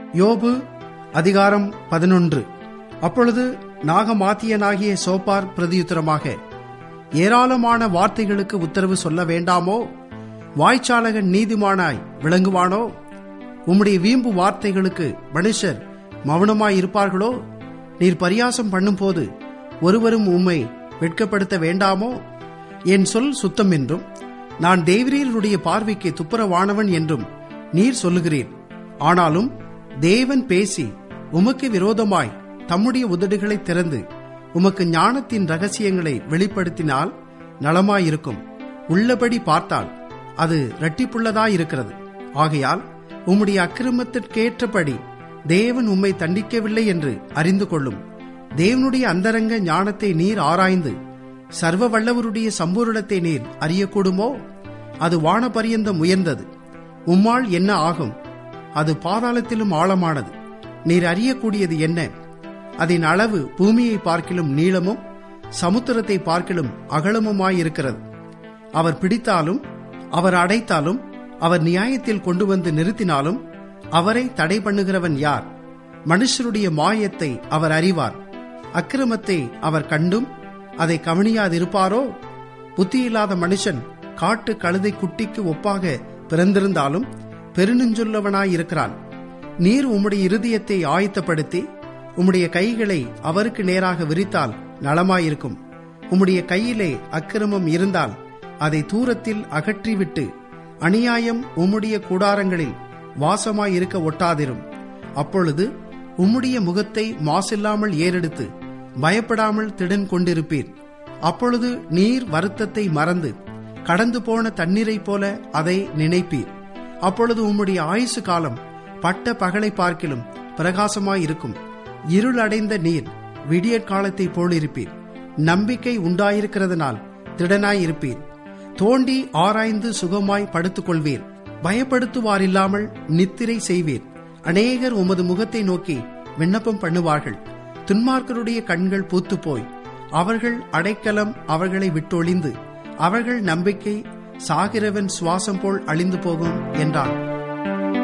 யோபு அதிகாரம் பதினொன்று அப்பொழுது நாகமாத்தியனாகிய சோப்பார் பிரதியுத்தரமாக ஏராளமான வார்த்தைகளுக்கு உத்தரவு சொல்ல வேண்டாமோ வாய்ச்சாலகன் நீதிமானாய் விளங்குவானோ உம்முடைய வீம்பு வார்த்தைகளுக்கு மனுஷர் மௌனமாய் இருப்பார்களோ நீர் பரியாசம் பண்ணும்போது ஒருவரும் உம்மை வெட்கப்படுத்த வேண்டாமோ என் சொல் சுத்தம் என்றும் நான் தேவரீருடைய பார்வைக்கு துப்புரவானவன் என்றும் நீர் சொல்லுகிறீர் ஆனாலும் தேவன் பேசி உமக்கு விரோதமாய் தம்முடைய உதடுகளை திறந்து உமக்கு ஞானத்தின் ரகசியங்களை வெளிப்படுத்தினால் நலமாயிருக்கும் உள்ளபடி பார்த்தால் அது இரட்டிப்புள்ளதாயிருக்கிறது ஆகையால் உம்முடைய அக்கிரமத்திற்கேற்றபடி தேவன் உம்மை தண்டிக்கவில்லை என்று அறிந்து கொள்ளும் தேவனுடைய அந்தரங்க ஞானத்தை நீர் ஆராய்ந்து சர்வ வல்லவருடைய சம்பூரணத்தை நீர் அறியக்கூடுமோ அது வானபரியந்தம் உயர்ந்தது உம்மால் என்ன ஆகும் அது பாதாளத்திலும் ஆழமானது நீர் அறியக்கூடியது என்ன அதன் அளவு பூமியை பார்க்கிலும் நீளமும் சமுத்திரத்தை பார்க்கிலும் அகலமுமாயிருக்கிறது அவர் பிடித்தாலும் அவர் அடைத்தாலும் அவர் நியாயத்தில் கொண்டு வந்து நிறுத்தினாலும் அவரை தடை பண்ணுகிறவன் யார் மனுஷருடைய மாயத்தை அவர் அறிவார் அக்கிரமத்தை அவர் கண்டும் அதை கவனியாதிருப்பாரோ புத்தியில்லாத மனுஷன் காட்டு கழுதை குட்டிக்கு ஒப்பாக பிறந்திருந்தாலும் பெருநெஞ்சுள்ளவனாயிருக்கிறான் நீர் உம்முடைய இருதயத்தை ஆயத்தப்படுத்தி உம்முடைய கைகளை அவருக்கு நேராக விரித்தால் நலமாயிருக்கும் உம்முடைய கையிலே அக்கிரமம் இருந்தால் அதை தூரத்தில் அகற்றிவிட்டு அநியாயம் உம்முடைய கூடாரங்களில் வாசமாயிருக்க ஒட்டாதிரும் அப்பொழுது உம்முடைய முகத்தை மாசில்லாமல் ஏறெடுத்து பயப்படாமல் திடன் கொண்டிருப்பீர் அப்பொழுது நீர் வருத்தத்தை மறந்து கடந்து போன தண்ணீரைப் போல அதை நினைப்பீர் அப்பொழுது உம்முடைய ஆயுசு காலம் பட்ட பகலை பார்க்கிலும் பிரகாசமாயிருக்கும் இருளடைந்த நீர் விடியற் காலத்தை போலிருப்பீர் நம்பிக்கை உண்டாயிருக்கிறதுனால் திடனாயிருப்பீர் தோண்டி ஆராய்ந்து சுகமாய் படுத்துக் கொள்வீர் பயப்படுத்துவாரில்லாமல் நித்திரை செய்வீர் அநேகர் உமது முகத்தை நோக்கி விண்ணப்பம் பண்ணுவார்கள் துன்மார்க்கருடைய கண்கள் பூத்துப் போய் அவர்கள் அடைக்கலம் அவர்களை விட்டொழிந்து அவர்கள் நம்பிக்கை சாகிறவன் சுவாசம் போல் அழிந்து போகும் என்றான்